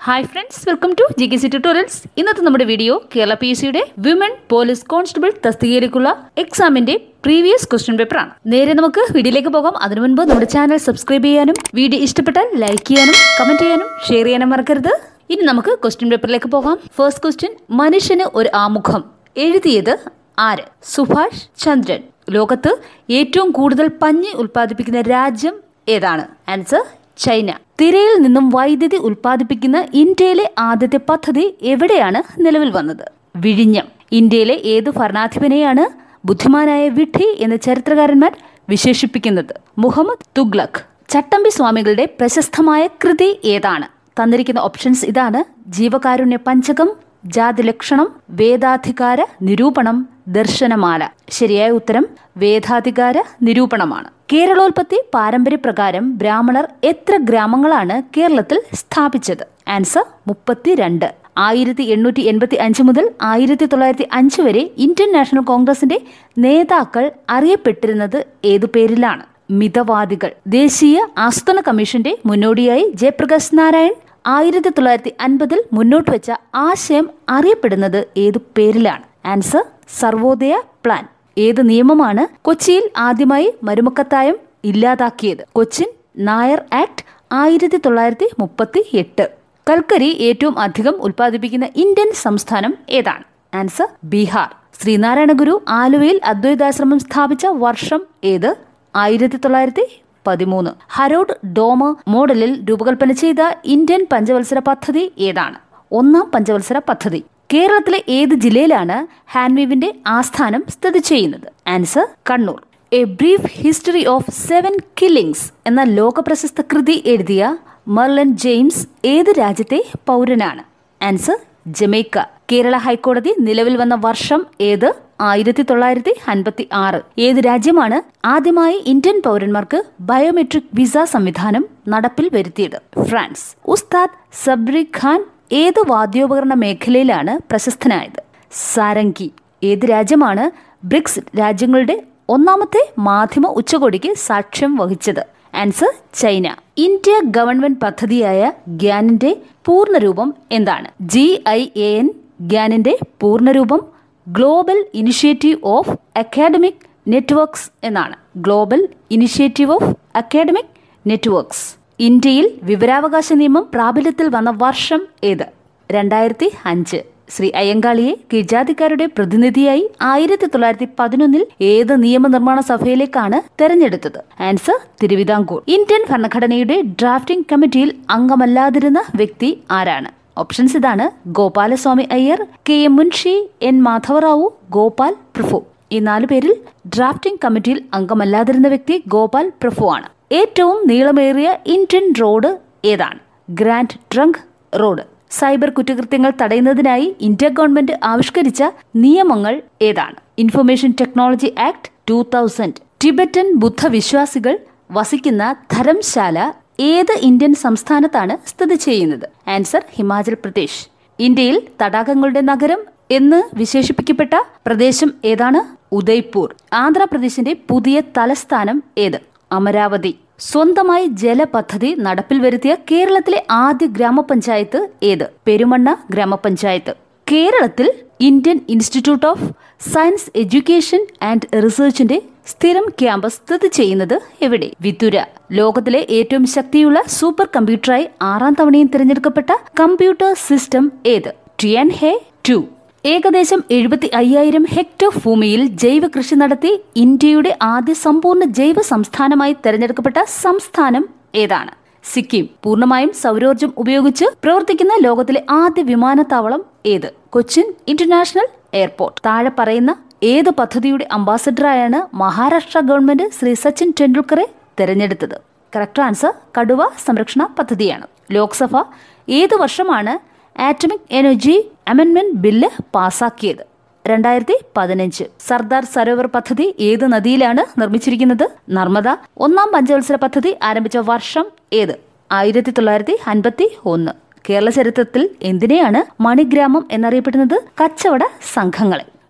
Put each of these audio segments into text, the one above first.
Hi friends welcome to G K C tutorials ഇന്നത്തെ നമ്മുടെ video Kerala P S സിയുടെ women police constable തസ്തികയിലേക്കുള്ള എക്സാമിന്റെ പ്രീവിയസ് ക്വസ്റ്റ്യൻ പേപ്പർ ആണ് നേരെ നമുക്ക് വീഡിയോയിലേക്ക് പോകാം അതിനു മുൻപ് നമ്മുടെ ചാനൽ സബ്സ്ക്രൈബ് ചെയ്യാനും വീഡിയോ ഇഷ്ടപ്പെട്ടാൽ ലൈക്ക് ചെയ്യാനും കമന്റ് ചെയ്യാനും ഷെയർ ചെയ്യാനും മറക്കരുത് ഇനി നമുക്ക് ക്വസ്റ്റ്യൻ പേപ്പറിലേക്ക് പോകാം ഫസ്റ്റ് ക്വസ്റ്റ്യൻ മനുഷ്യന് ഒരു ആമുഖം എഴുതിയത് ആര് സുഭാഷ് ചന്ദ്രൻ ലോകത്ത് ഏറ്റവും കൂടുതൽ പഞ്ഞി ഉൽപ്പാദിപ്പിക്കുന്ന രാജ്യം ഏതാണ് ആൻസർ ചൈന തിരയിൽ നിന്നും വൈദ്യുതി ഉൽപ്പാദിപ്പിക്കുന്ന ഇന്ത്യയിലെ ആദ്യത്തെ പദ്ധതി എവിടെയാണ് നിലവിൽ വന്നത് വിഴിഞ്ഞം ഇന്ത്യയിലെ ഏതു ഭരണാധിപനെയാണ് ബുദ്ധിമാനായ വിഡ്ഢി എന്ന ചരിത്രകാരന്മാർ വിശേഷിപ്പിക്കുന്നത് മുഹമ്മദ് തുഗ്ലക് ചട്ടമ്പി സ്വാമികളുടെ പ്രശസ്തമായ കൃതി ഏതാണ് തന്നിരിക്കുന്ന ഓപ്ഷൻസ് ഇതാണ് ജീവകാരുണ്യ പഞ്ചകം ജാതിലക്ഷണം വേദാധികാര നിരൂപണം ദർശനമാല ശരിയായ ഉത്തരം വേദാധികാര നിരൂപണമാണ് കേരളോൽപത്തി പാരമ്പര്യപ്രകാരം ബ്രാഹ്മണർ എത്ര ഗ്രാമങ്ങളാണ് കേരളത്തിൽ സ്ഥാപിച്ചത് ആൻസർ മുപ്പത്തിരണ്ട് ആയിരത്തി എണ്ണൂറ്റി എൺപത്തി അഞ്ച് മുതൽ ആയിരത്തി തൊള്ളായിരത്തി അഞ്ച് വരെ ഇന്ത്യൻ നാഷണൽ കോൺഗ്രസിന്റെ നേതാക്കൾ അറിയപ്പെട്ടിരുന്നത് ഏതു പേരിലാണ് മിതവാദികൾ ദേശീയ ആസൂത്രണ കമ്മീഷന്റെ മുന്നോടിയായി ജയപ്രകാശ് നാരായൺ ആയിരത്തി തൊള്ളായിരത്തി അൻപതിൽ മുന്നോട്ട് വെച്ച ആശയം അറിയപ്പെടുന്നത് ഏതു പേരിലാണ് ആൻസർ സർവോദയ പ്ലാൻ ഏത് നിയമമാണ് കൊച്ചിയിൽ ആദ്യമായി മരുമക്കത്തായം ഇല്ലാതാക്കിയത് കൊച്ചിൻ നായർ ആക്ട് ആയിരത്തി തൊള്ളായിരത്തി മുപ്പത്തി എട്ട് കൽക്കരി ഏറ്റവും അധികം ഉൽപ്പാദിപ്പിക്കുന്ന ഇന്ത്യൻ സംസ്ഥാനം ഏതാണ് ആൻസർ ബീഹാർ ശ്രീനാരായണ ഗുരു ആലുവയിൽ അദ്വൈതാശ്രമം സ്ഥാപിച്ച വർഷം ഏത് ആയിരത്തി തൊള്ളായിരത്തി പതിമൂന്ന് ഹരോഡ് ഡോമ മോഡലിൽ രൂപകൽപ്പന ചെയ്ത ഇന്ത്യൻ പഞ്ചവത്സര പദ്ധതി ഏതാണ് ഒന്നാം പഞ്ചവത്സര പദ്ധതി കേരളത്തിലെ ഏത് ജില്ലയിലാണ് ഹാൻവീവിന്റെ ആസ്ഥാനം സ്ഥിതി ചെയ്യുന്നത് answer Kannur a brief history of seven killings എന്ന ലോകപ്രശസ്ത കൃതി എഴുതിയ മെർലൻ ജെയിംസ് ഏത് രാജ്യത്തെ പൗരനാണ് ആൻസർ ജമൈക്ക കേരള ഹൈക്കോടതി നിലവിൽ വന്ന വർഷം ഏത് ആയിരത്തി തൊള്ളായിരത്തി അൻപത്തി ആറ് ഏത് രാജ്യമാണ് ആദ്യമായി ഇന്ത്യൻ പൗരന്മാർക്ക് ബയോമെട്രിക് വിസ സംവിധാനം നടപ്പിൽ വരുത്തിയത് ഫ്രാൻസ് ഉസ്താദ് സബ്രി ഖാൻ ഏത് വാദ്യോപകരണ മേഖലയിലാണ് പ്രശസ്തനായത് സാരംഗി ഏത് രാജ്യമാണ് ബ്രിക്സ് രാജ്യങ്ങളുടെ ഒന്നാമത്തെ മാധ്യമ ഉച്ചകോടിക്ക് സാക്ഷ്യം വഹിച്ചത് ആൻസർ ചൈന ഇന്ത്യ ഗവൺമെന്റ് പദ്ധതിയായ ഗ്യാനിന്റെ പൂർണ്ണരൂപം എന്താണ് ജി ഐ എ എൻ ഗ്യാനിന്റെ പൂർണ്ണരൂപം global initiative of academic networks എന്നാണ് global initiative of academic networks ഇന്ത്യയിൽ വിവരാവകാശ നിയമം പ്രാബല്യത്തിൽ വന്ന വർഷം ഏത് രണ്ടായിരത്തി അഞ്ച് ശ്രീ അയ്യങ്കാളിയെ കീഴ്ജാതിക്കാരുടെ പ്രതിനിധിയായി ആയിരത്തി തൊള്ളായിരത്തി പതിനൊന്നിൽ ഏത് നിയമനിർമ്മാണ സഭയിലേക്കാണ് തെരഞ്ഞെടുത്തത് ആൻസർ തിരുവിതാംകൂർ ഇന്ത്യൻ ഭരണഘടനയുടെ ഡ്രാഫ്റ്റിംഗ് കമ്മിറ്റിയിൽ അംഗമല്ലാതിരുന്ന വ്യക്തി ആരാണ് ഓപ്ഷൻസ് ഇതാണ് Gopalaswami Ayyar K M Munshi N Madhava Rao Gopal Prabhu ഈ നാലു പേരിൽ ഡ്രാഫ്റ്റിംഗ് കമ്മിറ്റിയിൽ അംഗമല്ലാതിരുന്ന വ്യക്തി ഗോപാൽ പ്രഭു ആണ് ഏറ്റവും നീളമേറിയ ഇന്ത്യൻ റോഡ് ഏതാണ് ഗ്രാൻഡ് ട്രങ്ക് റോഡ് സൈബർ കുറ്റകൃത്യങ്ങൾ തടയുന്നതിനായി ഇന്ത്യ ഗവൺമെന്റ് ആവിഷ്കരിച്ച നിയമങ്ങൾ ഏതാണ് information technology act two thousand Tibetan ബുദ്ധവിശ്വാസികൾ വസിക്കുന്ന ധരംശാല ഏത് ഇന്ത്യൻ സംസ്ഥാനത്താണ് സ്ഥിതി ചെയ്യുന്നത് ആൻസർ ഹിമാചൽ പ്രദേശ് ഇന്ത്യയിൽ തടാകങ്ങളുടെ നഗരം എന്ന് വിശേഷിപ്പിക്കപ്പെട്ട പ്രദേശം ഏതാണ് ഉദയ്പൂർ ആന്ധ്രാപ്രദേശിന്റെ പുതിയ തലസ്ഥാനം ഏത് അമരാവതി സ്വന്തമായി ജലപദ്ധതി നടപ്പിൽ വരുത്തിയ കേരളത്തിലെ ആദ്യ ഗ്രാമപഞ്ചായത്ത് ഏത് പെരുമണ്ണ ഗ്രാമപഞ്ചായത്ത് കേരളത്തിൽ Indian institute of science education and റിസർച്ചിന്റെ സ്ഥിരം ക്യാമ്പസ് സ്ഥിതി ചെയ്യുന്നത് എവിടെ വിതുര ലോകത്തിലെ ഏറ്റവും ശക്തിയുള്ള സൂപ്പർ കമ്പ്യൂട്ടറായി ആറാം തവണയും തിരഞ്ഞെടുക്കപ്പെട്ട കമ്പ്യൂട്ടർ സിസ്റ്റം ഏത് ടിയൻ ഹെ ടു ഏകദേശം എഴുപത്തി അയ്യായിരം ഹെക്ടർ ഭൂമിയിൽ ജൈവ കൃഷി നടത്തി ഇന്ത്യയുടെ ആദ്യ സമ്പൂർണ്ണ ജൈവ സംസ്ഥാനമായി തെരഞ്ഞെടുക്കപ്പെട്ട സംസ്ഥാനം ഏതാണ് സിക്കിം പൂർണ്ണമായും സൗരോർജ്ജം ഉപയോഗിച്ച് പ്രവർത്തിക്കുന്ന ലോകത്തിലെ ആദ്യ വിമാനത്താവളം ഏത് കൊച്ചിൻ ഇന്റർനാഷണൽ എയർപോർട്ട് താഴെ പറയുന്ന ഏത് പദ്ധതിയുടെ അംബാസഡറായാണ് മഹാരാഷ്ട്ര ഗവൺമെന്റ് ശ്രീ സച്ചിൻ ടെണ്ടുൽക്കറെ തെരഞ്ഞെടുത്തത് കറക്റ്റ് ആൻസർ കടുവ സംരക്ഷണ പദ്ധതിയാണ് ലോക്സഭ ഏത് വർഷമാണ് ആറ്റമിക് എനർജി അമെൻമെന്റ് ബില്ല് പാസാക്കിയത് രണ്ടായിരത്തി പതിനഞ്ച് സർദാർ സരോവർ പദ്ധതി ഏത് നദിയിലാണ് നിർമ്മിച്ചിരിക്കുന്നത് നർമ്മദ ഒന്നാം പഞ്ചവത്സര പദ്ധതി ആരംഭിച്ച വർഷം ഏത് ആയിരത്തി തൊള്ളായിരത്തി അൻപത്തി ഒന്ന് കേരള ചരിത്രത്തിൽ എന്തിനെയാണ് മണിഗ്രാമം എന്നറിയപ്പെടുന്നത് കച്ചവട സംഘങ്ങളെ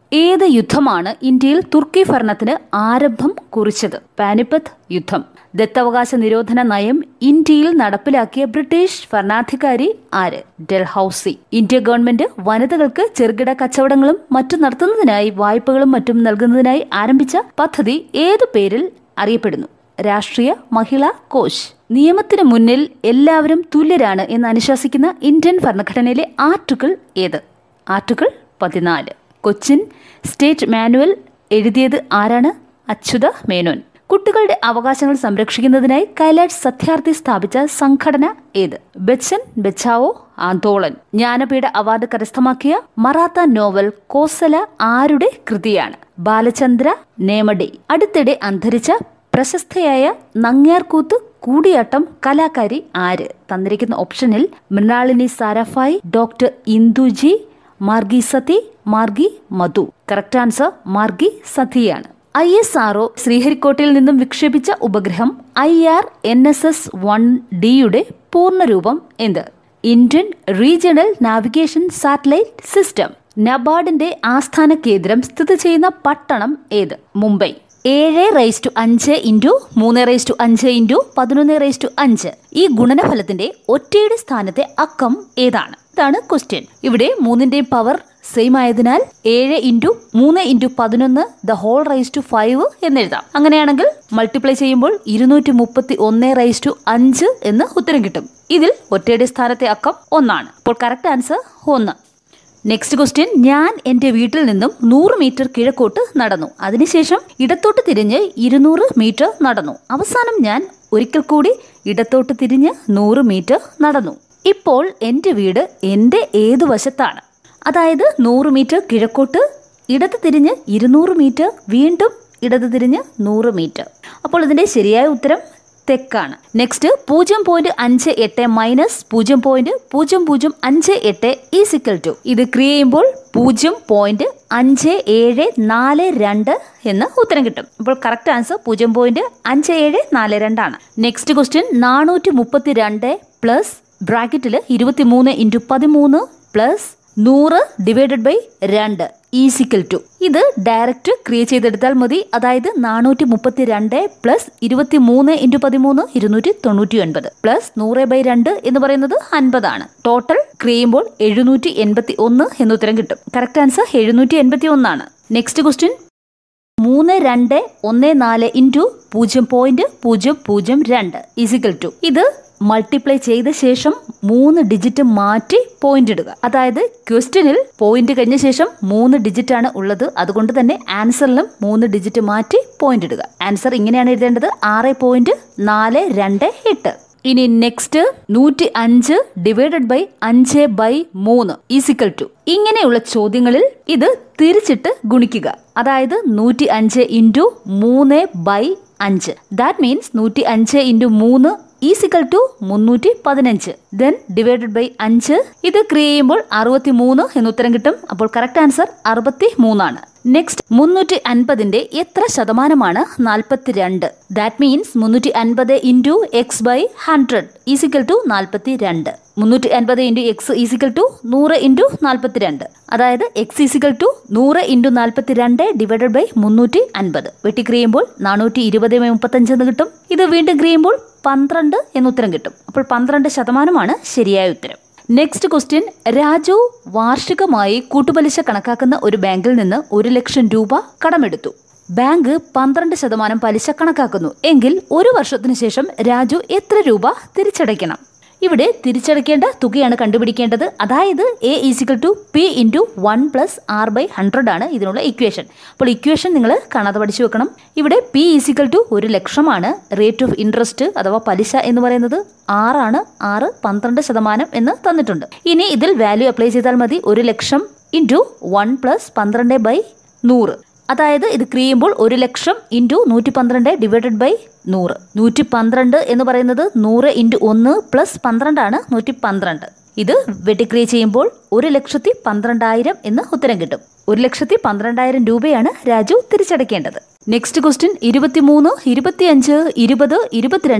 ഏത് യുദ്ധമാണ് ഇന്ത്യയിൽ തുർക്കി ഭരണത്തിന് ആരംഭം കുറിച്ചത് പാനിപ്പത്ത് യുദ്ധം ദത്തവകാശ നിരോധന നയം ഇന്ത്യയിൽ നടപ്പിലാക്കിയ ബ്രിട്ടീഷ് ഭരണാധികാരി ആര് ഡെൽഹൌസി ഇന്ത്യ ഗവൺമെന്റ് വനിതകൾക്ക് ചെറുകിട കച്ചവടങ്ങളും മറ്റും നടത്തുന്നതിനായി വായ്പകളും മറ്റും നൽകുന്നതിനായി ആരംഭിച്ച പദ്ധതി ഏതു പേരിൽ അറിയപ്പെടുന്നു രാഷ്ട്രീയ മഹിളാ കോശ് നിയമത്തിന് മുന്നിൽ എല്ലാവരും തുല്യരാണ് എന്ന് അനുശാസിക്കുന്ന ഇന്ത്യൻ ഭരണഘടനയിലെ ആർട്ടിക്കിൾ ഏത് ആർട്ടിക്കിൾ പതിനാല് കൊച്ചിൻ സ്റ്റേറ്റ് മാനുവൽ എഴുതിയത് ആരാണ് അച്യുത മേനോൻ കുട്ടികളുടെ അവകാശങ്ങൾ സംരക്ഷിക്കുന്നതിനായി കൈലാഷ് സത്യാർത്ഥി സ്ഥാപിച്ച സംഘടന ഏത് ബച്ചൻ ബച്ചാവോ ആന്തോളൻ ജ്ഞാനപീഠ അവാർഡ് കരസ്ഥമാക്കിയ മറാത്ത നോവൽ കോസല ആരുടെ കൃതിയാണ് ബാലചന്ദ്ര നേമഡെ അടുത്തിടെ അന്തരിച്ച പ്രശസ്തയായ നങ്ങ്യാർകൂത്ത് കൂടിയാട്ടം കലാകാരി ആര് തന്നിരിക്കുന്ന ഓപ്ഷനിൽ Mrinalini Sarabhai doctor Induji Margi Sathi Margi Madhu correct answer Margi സതിയാണ് ഐ എസ് ആർഒ ശ്രീഹരിക്കോട്ടയിൽ നിന്നും വിക്ഷേപിച്ച ഉപഗ്രഹം I R N S S one ഡിയുടെ പൂർണ്ണരൂപം എന്ത് Indian regional navigation satellite system നബാർഡിന്റെ ആസ്ഥാന കേന്ദ്രം സ്ഥിതി ചെയ്യുന്ന പട്ടണം ഏത് മുംബൈ ഏഴ് റേസ് ടു അഞ്ച് ഇൻറ്റു മൂന്ന് റേസ് ടു അഞ്ച് ഇൻറ്റു പതിനൊന്ന് റേസ് ടു അഞ്ച് ഈ ഗുണനഫലത്തിന്റെ ഒറ്റയുടെ സ്ഥാനത്തെ അക്കം ഏതാണ് ഇതാണ് ക്വസ്റ്റ്യൻ ഇവിടെ മൂന്നിന്റെയും പവർ സെയിം ആയതിനാൽ ഏഴ് ഇൻറ്റു മൂന്ന് ഇൻറ്റു പതിനൊന്ന് the whole raise to five എന്നെഴുതാം അങ്ങനെയാണെങ്കിൽ മൾട്ടിപ്ലൈ ചെയ്യുമ്പോൾ ഇരുന്നൂറ്റി മുപ്പത്തി ഒന്ന് റൈസ് ടു അഞ്ച് എന്ന് ഉത്തരം കിട്ടും ഇതിൽ ഒറ്റയുടെ സ്ഥാനത്തെ അക്കം ഒന്നാണ് അപ്പോൾ കറക്റ്റ് ആൻസർ ഒന്ന് നെക്സ്റ്റ് ക്വസ്റ്റ്യൻ ഞാൻ എൻ്റെ വീട്ടിൽ നിന്നും നൂറ് മീറ്റർ കിഴക്കോട്ട് നടന്നു അതിനുശേഷം ഇടത്തോട്ട് തിരിഞ്ഞ് ഇരുന്നൂറ് മീറ്റർ നടന്നു അവസാനം ഞാൻ ഒരിക്കൽ കൂടി ഇടത്തോട്ട് തിരിഞ്ഞ് നൂറ് മീറ്റർ നടന്നു ഇപ്പോൾ എൻ്റെ വീട് എൻ്റെ ഏതു വശത്താണ് അതായത് നൂറ് മീറ്റർ കിഴക്കോട്ട് ഇടത് തിരിഞ്ഞ് ഇരുന്നൂറ് മീറ്റർ വീണ്ടും ഇടത് തിരിഞ്ഞ് നൂറ് മീറ്റർ അപ്പോൾ ഇതിൻ്റെ ശരിയായ ഉത്തരം തെക്കാണ് നെക്സ്റ്റ് പൂജ്യം പോയിന്റ് അഞ്ച് എട്ട് മൈനസ് പൂജ്യം പോയിന്റ് പൂജ്യം പൂജ്യം അഞ്ച് എട്ട് ഈസിക്കൽ ടു ഇത് ക്രിയ ചെയ്യുമ്പോൾ പൂജ്യം പോയിന്റ് അഞ്ച് ഏഴ് നാല് രണ്ട് എന്ന് ഉത്തരം കിട്ടും അപ്പോൾ കറക്റ്റ് ആൻസർ പൂജ്യം പോയിന്റ് അഞ്ച് ഏഴ് നാല് രണ്ടാണ് നെക്സ്റ്റ് ക്വസ്റ്റ്യൻ നാനൂറ്റി മുപ്പത്തി രണ്ട് പ്ലസ് ബ്രാക്കറ്റിൽ ഇരുപത്തി മൂന്ന് ഇൻറ്റു പതിമൂന്ന് പ്ലസ് നൂറ് ഡിവൈഡഡ് ബൈ രണ്ട് ഈസിക്കൽ ടു ഇത് ഡയറക്റ്റ് ക്രിയേറ്റ് ചെയ്തെടുത്താൽ മതി അതായത് നാനൂറ്റി മുപ്പത്തി രണ്ട് പ്ലസ് ഇരുപത്തി മൂന്ന് ഇൻറ്റു പതിമൂന്ന് ഇരുന്നൂറ്റി തൊണ്ണൂറ്റി ഒൻപത് പ്ലസ് നൂറ് ബൈ രണ്ട് എന്ന് പറയുന്നത് അൻപതാണ് ടോട്ടൽ ക്രിയുമ്പോൾ എഴുന്നൂറ്റി എൺപത്തി ഒന്ന് എന്ന് ഉത്തരം കിട്ടും കറക്റ്റ് ആൻസർ എഴുന്നൂറ്റി എൺപത്തി ഒന്നാണ് നെക്സ്റ്റ് ക്വസ്റ്റ്യൻ മൂന്ന് രണ്ട് ഒന്ന് നാല് ഇൻറ്റു പൂജ്യം പോയിന്റ് പൂജ്യം പൂജ്യം രണ്ട് ഈസിക്കൽ ടു ഇത് മൾട്ടിപ്ലൈ ചെയ്ത ശേഷം മൂന്ന് ഡിജിറ്റ് മാറ്റി പോയിന്റ് ഇടുക അതായത് ക്വസ്റ്റ്യനിൽ പോയിന്റ് കഴിഞ്ഞ ശേഷം മൂന്ന് ഡിജിറ്റ് ആണ് ഉള്ളത് അതുകൊണ്ട് തന്നെ ആൻസറിലും മൂന്ന് ഡിജിറ്റ് മാറ്റി പോയിന്റ് ഇടുക ആൻസർ ഇങ്ങനെയാണ് എഴുതേണ്ടത് ആറ് പോയിന്റ് നാല് രണ്ട് എട്ട് ഇനി നെക്സ്റ്റ് നൂറ്റി അഞ്ച് ഡിവൈഡഡ് ബൈ അഞ്ച് ബൈ മൂന്ന് ഈസിക്കൽ ടു ഇങ്ങനെയുള്ള ചോദ്യങ്ങളിൽ ഇത് തിരിച്ചിട്ട് ഗുണിക്കുക അതായത് നൂറ്റി അഞ്ച് ഇൻറ്റു മൂന്ന് ബൈ അഞ്ച് ദാറ്റ് മീൻസ് നൂറ്റി അഞ്ച് ഇൻറ്റു മൂന്ന് ഈസിക്കൽ ടു മുന്നൂറ്റി പതിനഞ്ച് ദെൻ ഡിവൈഡഡ് ബൈ അഞ്ച് ഇത് ക്രിയ ചെയ്യുമ്പോൾ അറുപത്തി മൂന്ന് എന്ന് ഉത്തരം കിട്ടും അപ്പോൾ കറക്റ്റ് ആൻസർ അറുപത്തി മൂന്നാണ് നെക്സ്റ്റ് മുന്നൂറ്റി അൻപതിന്റെ എത്ര ശതമാനമാണ് നാൽപ്പത്തി രണ്ട് ദാറ്റ് മീൻസ് മുന്നൂറ്റി അൻപത് into X by hundred is equal to നാൽപ്പത്തി രണ്ട് മുന്നൂറ്റി അൻപത് ഇൻറ്റു എക്സ് ഈസിക്കൽ ടു നൂറ് ഇൻറ്റു നാൽപ്പത്തി രണ്ട് അതായത് എക്സ് ഈസിക്കൽ ടു നൂറ് ഇൻറ്റു നാൽപ്പത്തി രണ്ട് ഡിവൈഡഡ് ബൈ മുന്നൂറ്റി അൻപത് വെട്ടിക്രിയുമ്പോൾ നാനൂറ്റി ഇരുപത് ബൈ മുപ്പത്തഞ്ച് എന്ന് കിട്ടും ഇത് വീണ്ടും ക്രിയുമ്പോൾ പന്ത്രണ്ട് എന്ന് ഉത്തരം കിട്ടും അപ്പോൾ പന്ത്രണ്ട് ശതമാനമാണ് ശരിയായ ഉത്തരം നെക്സ്റ്റ് ക്വസ്റ്റ്യൻ രാജു വാർഷികമായി കൂട്ടുപലിശ കണക്കാക്കുന്ന ഒരു ബാങ്കിൽ നിന്ന് ഒരു ലക്ഷം രൂപ കടമെടുത്തു ബാങ്ക് പന്ത്രണ്ട് ശതമാനം പലിശ കണക്കാക്കുന്നു എങ്കിൽ ഒരു വർഷത്തിനു ശേഷം രാജു എത്ര രൂപ തിരിച്ചടയ്ക്കണം ഇവിടെ തിരിച്ചടയ്ക്കേണ്ട തുകയാണ് കണ്ടുപിടിക്കേണ്ടത് അതായത് A is equal to P into one plus R by hundred ആണ് ഇതിനുള്ള ഇക്വേഷൻ അപ്പോൾ ഇക്വേഷൻ നിങ്ങൾ കാണാതെ പഠിച്ചു വെക്കണം ഇവിടെ പി ഈസിക്കൽ ടു ഒരു ലക്ഷമാണ് റേറ്റ് ഓഫ് ഇൻട്രസ്റ്റ് അഥവാ പലിശ എന്ന് പറയുന്നത് ആറാണ് ആറ് പന്ത്രണ്ട് ശതമാനം എന്ന് തന്നിട്ടുണ്ട് ഇനി ഇതിൽ വാല്യൂ അപ്ലൈ ചെയ്താൽ മതി ഒരു ലക്ഷം ഇൻറ്റു വൺ പ്ലസ് പന്ത്രണ്ട് ബൈ നൂറ് അതായത് ഇത് ക്രിയുമ്പോൾ ഒരു ലക്ഷം ഇൻറ്റു നൂറ്റി പന്ത്രണ്ട് ഡിവൈഡഡ് ബൈ നൂറ് നൂറ്റി പന്ത്രണ്ട് എന്ന് പറയുന്നത് നൂറ് ഇൻറ്റു ഒന്ന് പ്ലസ് പന്ത്രണ്ടാണ് നൂറ്റി പന്ത്രണ്ട് ഇത് വെട്ടിക്രിയ ചെയ്യുമ്പോൾ ഒരു ലക്ഷത്തി പന്ത്രണ്ടായിരം എന്ന് ഉത്തരം കിട്ടും ഒരു ലക്ഷത്തി പന്ത്രണ്ടായിരം രൂപയാണ് രാജു തിരിച്ചടയ്ക്കേണ്ടത് നെക്സ്റ്റ് ക്വസ്റ്റ്യൻ ഇരുപത്തിമൂന്ന് ഇരുപത്തിയഞ്ച് ഇരുപത് ഇരുപത്തിരണ്ട്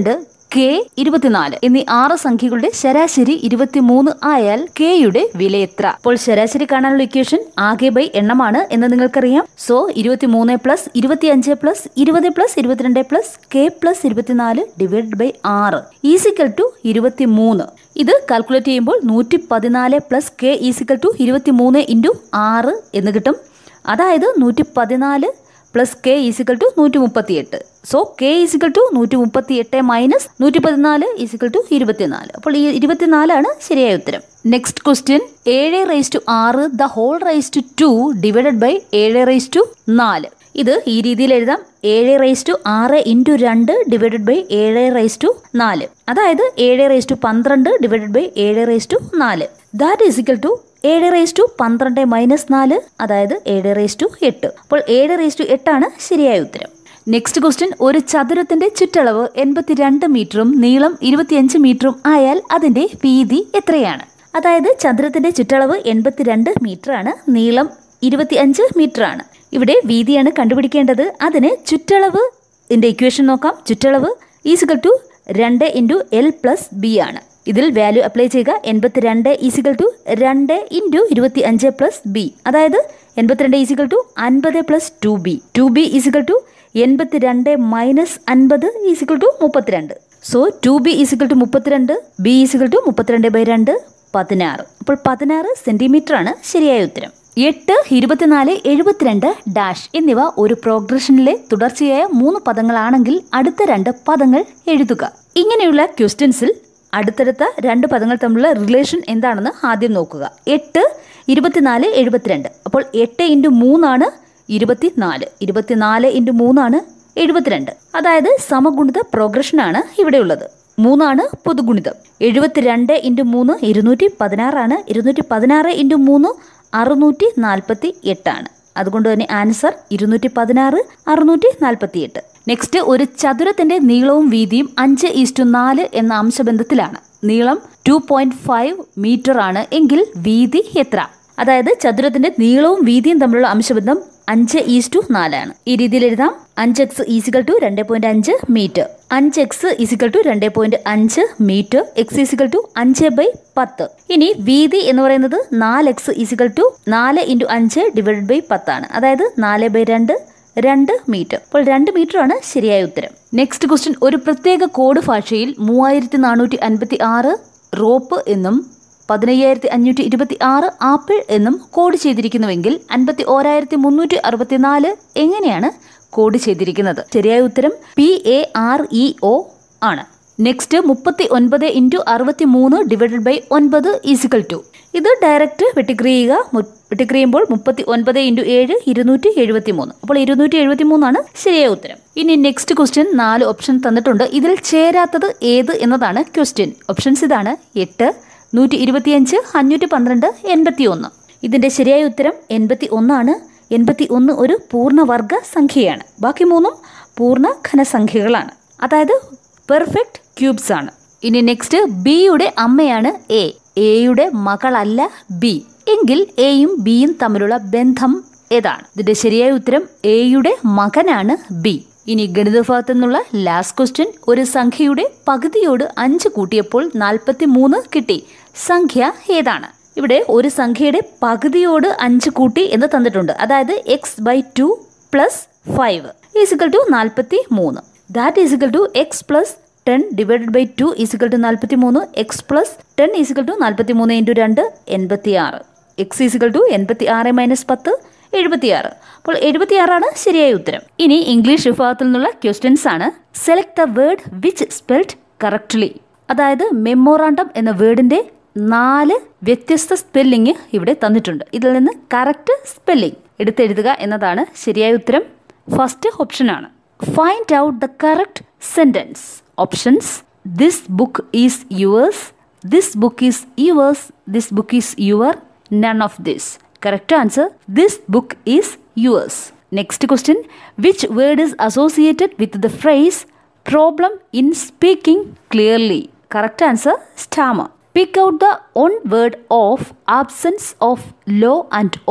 കെ ഇരുപത്തിനാല് എന്നീ ആറ് സംഖ്യകളുടെ ശരാശരി ഇരുപത്തിമൂന്ന് ആയാൽ കെയുടെ വില എത്ര അപ്പോൾ ശരാശരി കാണാനുള്ള ഇക്വേഷൻ ആകെ ബൈ എണ്ണമാണ് എന്ന് നിങ്ങൾക്കറിയാം സോ ഇരുപത്തിമൂന്ന് പ്ലസ് ഇരുപത്തിയഞ്ച് പ്ലസ് ഇരുപത് പ്ലസ് ഇരുപത്തിരണ്ട് പ്ലസ് കെ പ്ലസ് ഇരുപത്തിനാല് ഡിവൈഡ് ബൈ ആറ് ഈസിക്കൽ ടു ഇരുപത്തിമൂന്ന് ഇത് കാൽക്കുലേറ്റ് ചെയ്യുമ്പോൾ നൂറ്റി പതിനാല് പ്ലസ് കെ ഈസിക്കൽ ടു ഇരുപത്തിമൂന്ന് ഇൻറ്റു ആറ് എന്ന് കിട്ടും അതായത് നൂറ്റി പതിനാല് പ്ലസ് കെ ഈസിക്കൽ ടു നൂറ്റി മുപ്പത്തി എട്ട് സോ കെ ഈസിക്കൽ ടു നൂറ്റി മുപ്പത്തി എട്ട് മൈനസ് നൂറ്റി പതിനാല് ഈസിക്കൽ ടു ഇരുപത്തിനാല് അപ്പോൾ ഈ ഇരുപത്തിനാലാണ് ശരിയായ ഉത്തരം നെക്സ്റ്റ് ക്വസ്റ്റ്യൻ ഏഴ് റൈസ് ടു ആറ് the whole raise to two divided by ഏഴ് റൈസ് ടു നാല് ഇത് ഈ രീതിയിൽ എഴുതാം ഏഴ് റൈസ് ടു ആറ് ഇൻറ്റു രണ്ട് ഡിവൈഡഡ് ബൈ ഏഴ് റൈസ് ടു നാല് അതായത് ഏഴ് റൈസ് ടു പന്ത്രണ്ട് ഡിവൈഡഡ് ബൈ ഏഴ് റൈസ് ടു നാല് ദാറ്റ് ഈസിക്കൽ ടു ഏഴ് റേസ് ടു പന്ത്രണ്ട് മൈനസ് നാല് അതായത് ഏഴ് റേസ് ടു എട്ട് അപ്പോൾ ഏഴ് റേസ് ടു എട്ടാണ് ശരിയായ ഉത്തരം നെക്സ്റ്റ് ക്വസ്റ്റ്യൻ ഒരു ചതുരത്തിന്റെ ചുറ്റളവ് എൺപത്തിരണ്ട് മീറ്ററും നീളം ഇരുപത്തിയഞ്ച് മീറ്ററും ആയാൽ അതിന്റെ വീതി എത്രയാണ് അതായത് ചതുരത്തിന്റെ ചുറ്റളവ് എൺപത്തിരണ്ട് മീറ്റർ ആണ് നീളം ഇരുപത്തിയഞ്ച് മീറ്റർ ആണ് ഇവിടെ വീതിയാണ് കണ്ടുപിടിക്കേണ്ടത് അതിന് ചുറ്റളവ് ഇതിന്റെ ഇക്വേഷൻ നോക്കാം ചുറ്റളവ് ഈസിക്കൽ ടു രണ്ട് ഇൻറ്റു എൽ പ്ലസ് ബി ആണ് ഇതിൽ വാല്യൂ അപ്ലൈ ചെയ്യുക എൺപത്തിരണ്ട് ഈസിക്കൽ ടു രണ്ട് ഇൻറ്റു ഇരുപത്തി അഞ്ച് പ്ലസ് ബി അതായത് എൺപത്തിരണ്ട് ഈസിക്കൽ ടു അൻപത് plus two B two B is equal to എൺപത്തിരണ്ട് മൈനസ് അൻപത് ഈസിക്കൽ ടു മുപ്പത്തിരണ്ട് so two B is equal to മുപ്പത്തിരണ്ട് ബി ഈസിക്കൽ ടു മുപ്പത്തിരണ്ട് ബൈ രണ്ട് പതിനാറ് അപ്പോൾ പതിനാറ് സെന്റിമീറ്റർ ആണ് ശരിയായ ഉത്തരം എട്ട് ഇരുപത്തിനാല് എഴുപത്തിരണ്ട് ഡാഷ് എന്നിവ ഒരു പ്രോഗ്രഷനിലെ തുടർച്ചയായ മൂന്ന് പദങ്ങളാണെങ്കിൽ അടുത്ത രണ്ട് പദങ്ങൾ എഴുതുക ഇങ്ങനെയുള്ള ക്വസ്റ്റ്യൻസിൽ അടുത്തടുത്ത രണ്ട് പദങ്ങൾ തമ്മിലുള്ള റിലേഷൻ എന്താണെന്ന് ആദ്യം നോക്കുക എട്ട് ഇരുപത്തിനാല് എഴുപത്തിരണ്ട് അപ്പോൾ എട്ട് ഇൻറ്റു മൂന്നാണ് ഇരുപത്തിനാല് ഇരുപത്തിനാല് ഇൻറ്റു മൂന്നാണ് എഴുപത്തിരണ്ട് അതായത് സമഗുണിത പ്രോഗ്രഷനാണ് ഇവിടെയുള്ളത് മൂന്നാണ് പൊതുഗുണിതം എഴുപത്തിരണ്ട് ഇൻറ്റു മൂന്ന് ഇരുന്നൂറ്റി പതിനാറാണ് ഇരുന്നൂറ്റി പതിനാറ് ഇൻറ്റു മൂന്ന് അറുന്നൂറ്റി നാൽപ്പത്തി എട്ടാണ് അതുകൊണ്ട് തന്നെ ആൻസർ ഇരുന്നൂറ്റി പതിനാറ് അറുന്നൂറ്റി നാൽപ്പത്തി എട്ട് നെക്സ്റ്റ് ഒരു ചതുരത്തിന്റെ നീളവും വീതിയും അഞ്ച് ഈസ്റ്റു നാല് എന്ന അംശബന്ധത്തിലാണ് നീളം ടു പോയിന്റ് ഫൈവ് മീറ്റർ ആണ് എങ്കിൽ വീതി എത്ര അതായത് ചതുരത്തിന്റെ നീളവും വീതിയും തമ്മിലുള്ള അംശബന്ധം അഞ്ച് ഈസ്റ്റു നാലാണ് ഈ രീതിയിൽ എഴുതാം അഞ്ച് എക്സ് ഈസിക്കൽ ടു രണ്ട് പോയിന്റ് അഞ്ച് മീറ്റർ അഞ്ച് എക്സ് ഈസിക്കൽ ടു രണ്ട് പോയിന്റ് അഞ്ച് മീറ്റർ എക്സ് ഈസിക്കൽ ടു അഞ്ച് ബൈ പത്ത് ഇനി വീതി എന്ന് പറയുന്നത് നാല് എക്സ് ഈസിക്കൽ ടു നാല് ഇൻറ്റു അഞ്ച് ഡിവൈഡ് ബൈ പത്താണ് അതായത് നാല് ബൈ രണ്ട് രണ്ട് മീറ്റർ അപ്പോൾ രണ്ട് മീറ്റർ ആണ് ശരിയായ ഉത്തരം നെക്സ്റ്റ് ക്വസ്റ്റ്യൻ ഒരു പ്രത്യേക കോഡ് ഭാഷയിൽ മൂവായിരത്തി നാനൂറ്റി അൻപത്തി ആറ് റോപ്പ് എന്നും പതിനയ്യായിരത്തി അഞ്ഞൂറ്റി ഇരുപത്തി ആറ് ആപ്പിൾ എന്നും കോഡ് ചെയ്തിരിക്കുന്നുവെങ്കിൽ അൻപത്തി ഓരായിരത്തി മുന്നൂറ്റി അറുപത്തിനാല് എങ്ങനെയാണ് കോഡ് ചെയ്തിരിക്കുന്നത് ശരിയായ ഉത്തരം P A R E O ആണ് നെക്സ്റ്റ് മുപ്പത്തി ഒൻപത് ഇൻറ്റു അറുപത്തി മൂന്ന് ഡിവൈഡഡ് ബൈ ഒൻപത് ഈസിക്കൽ ടു ഇത് ഡയറക്റ്റ് വെട്ടിക്രിയുക വെട്ടിക്രിയുമ്പോൾ മുപ്പത്തി ഒൻപത് ഇൻറ്റു ഏഴ് ഇരുന്നൂറ്റി എഴുപത്തി മൂന്ന് അപ്പോൾ ഇരുന്നൂറ്റി എഴുപത്തി മൂന്നാണ് ശരിയായ ഉത്തരം ഇനി നെക്സ്റ്റ് ക്വസ്റ്റ്യൻ നാല് ഓപ്ഷൻ തന്നിട്ടുണ്ട് ഇതിൽ ചേരാത്തത് ഏത് എന്നതാണ് ക്വസ്റ്റ്യൻ ഓപ്ഷൻസ് ഇതാണ് എട്ട് നൂറ്റി ഇരുപത്തിയഞ്ച് അഞ്ഞൂറ്റി പന്ത്രണ്ട് എൺപത്തി ഒന്ന് ഇതിന്റെ ശരിയായ ഉത്തരം എൺപത്തി ഒന്നാണ് എൺപത്തി ഒന്ന് ഒരു പൂർണ്ണവർഗ സംഖ്യയാണ് ബാക്കി മൂന്നും പൂർണ്ണ ഘനസംഖ്യകളാണ് അതായത് പെർഫെക്റ്റ് ക്യൂബ്സ് ആണ് ഇനി നെക്സ്റ്റ് ബിയുടെ അമ്മയാണ് എ എയുടെ മകളല്ല ബി എങ്കിൽ എയും ബിയും തമ്മിലുള്ള ബന്ധം ഏതാണ് ഇതിന്റെ ശരിയായ ഉത്തരം എയുടെ മകനാണ് ബി ഇനി ഗണിത ഭാഗത്തു നിന്നുള്ള ലാസ്റ്റ് ക്വസ്റ്റ്യൻ ഒരു സംഖ്യയുടെ പകുതിയോട് അഞ്ച് കൂട്ടിയപ്പോൾ നാൽപ്പത്തി മൂന്ന് കിട്ടി സംഖ്യ ഏതാണ് ഇവിടെ ഒരു സംഖ്യയുടെ പകുതിയോട് അഞ്ച് കൂട്ടി എന്ന് തന്നിട്ടുണ്ട് അതായത് X by two plus five is equal to നാൽപ്പത്തി മൂന്ന് that is equal to X plus ten divided by two is equal to നാൽപ്പത്തി മൂന്ന് X plus ten is equal to നാൽപ്പത്തി മൂന്ന് ഇൻറ്റു രണ്ട് എൺപത്തി ആറ് എക്സ് ഈസിക്കൽ ടു എൺപത്തി ആറ് മൈനസ് പത്ത് എഴുപത്തിയാറ് അപ്പോൾ എഴുപത്തിയാറാണ് ശരിയായ ഉത്തരം ഇനി ഇംഗ്ലീഷ് വിഭാഗത്തിൽ നിന്നുള്ള ക്വസ്റ്റ്യൻസ് ആണ് select the word which spelled correctly അതായത് മെമ്മോറാണ്ടം എന്ന വേർഡിന്റെ നാല് വ്യത്യസ്ത സ്പെല്ലിംഗ് ഇവിടെ തന്നിട്ടുണ്ട് ഇതിൽ നിന്ന് കറക്റ്റ് സ്പെല്ലിംഗ് എടുത്തെഴുതുക എന്നതാണ് ശരിയായ ഉത്തരം ഫസ്റ്റ് ഓപ്ഷനാണ് find out the correct sentence options this book is yours this book is yours this book is your none of this correct answer this book is yours next question which word is associated with the phrase problem in speaking clearly correct answer stammer pick out the one word of absence of law and order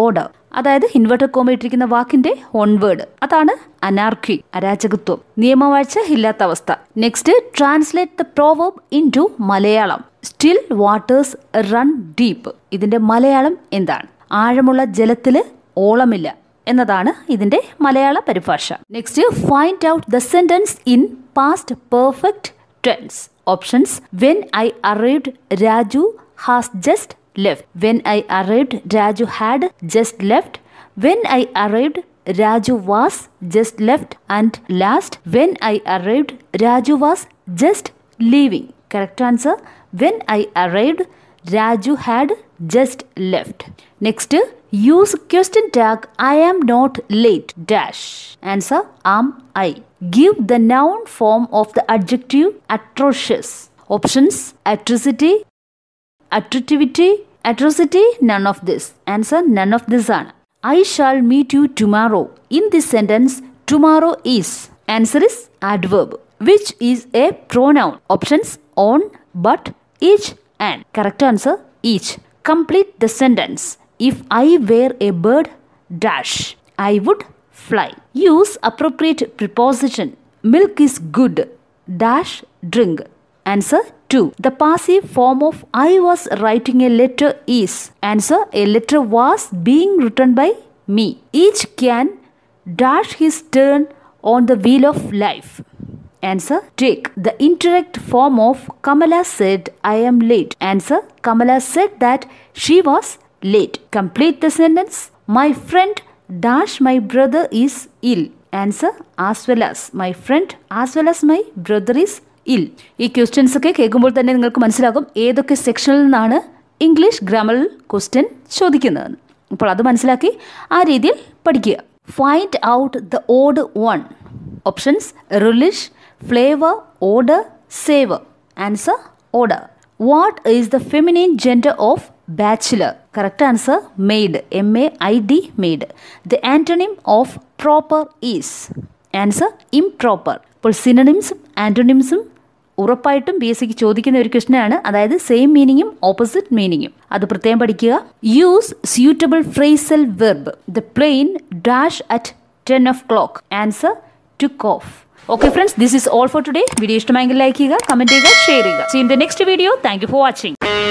അതായത് inverted comma ഇട്ടിരിക്കുന്ന വാക്കിന്റെ one word അതാണ് anarchy അരാജകത്വം നിയമവാഴ്ച ഇല്ലാത്ത അവസ്ഥ next translate the proverb into Malayalam still waters run deep ഇതിന്റെ മലയാളം എന്താണ് ആഴമുള്ള ജലത്തില് ഓളമില്ല എന്നതാണ് ഇതിന്റെ മലയാള പരിഭാഷ next find out the sentence in past perfect tense options when I arrived Raju has just left when I arrived Raju had just left when I arrived Raju was just left and last when I arrived Raju was just leaving correct answer when I arrived Raju had just left next use question tag I am not late dash answer am I give the noun form of the adjective atrocious options atrocity attractivity atrocity none of this answer none of this ആണ് I shall meet you tomorrow in this sentence tomorrow is answer is adverb which is a pronoun options on but each and correct answer each complete the sentence if i were a bird dash i would fly use appropriate preposition milk is good dash drink answer 2 the passive form of i was writing a letter is answer a letter was being written by me each can dash his turn on the wheel of life. Answer Take. The indirect form of Kamala said, I am late. Answer Kamala said that she was late. Complete the sentence. My friend dash my brother is ill. Answer as well as my friend as well as my brother is ill. ഈ questions ഒക്കെ കേൾക്കുമ്പോൾ തന്നെ നിങ്ങൾക്ക് മനസ്സിലാകും ഏതൊക്കെ സെക്ഷനിൽ നിന്നാണ് English ഗ്രാമറിൽ question ചോദിക്കുന്നതെന്ന് അപ്പോൾ അത് മനസ്സിലാക്കി ആ രീതിയിൽ പഠിക്കുക find out the odd one options relish flavour order saver answer order what is the feminine gender of bachelor correct answer maid M A I D maid the antonym of proper is answer improper ഇപ്പോൾ സിനണിംസും ആന്റണിംസും ഉറപ്പായിട്ടും B S സിക്ക് ചോദിക്കുന്ന ഒരു ക്വസ്റ്റനാണ് അതായത് same മീനിങ്ങും opposite മീനിങ്ങും അത് പ്രത്യേകം പഠിക്കുക use suitable phrasal verb the plane dash at ten o'clock answer took off okay friends this is all for today video ഇഷ്ടമായെങ്കിൽ ലൈക്ക് ചെയ്യുക കമന്റ് ചെയ്യുക ഷെയർ ചെയ്യുക seen the next video thank you for watching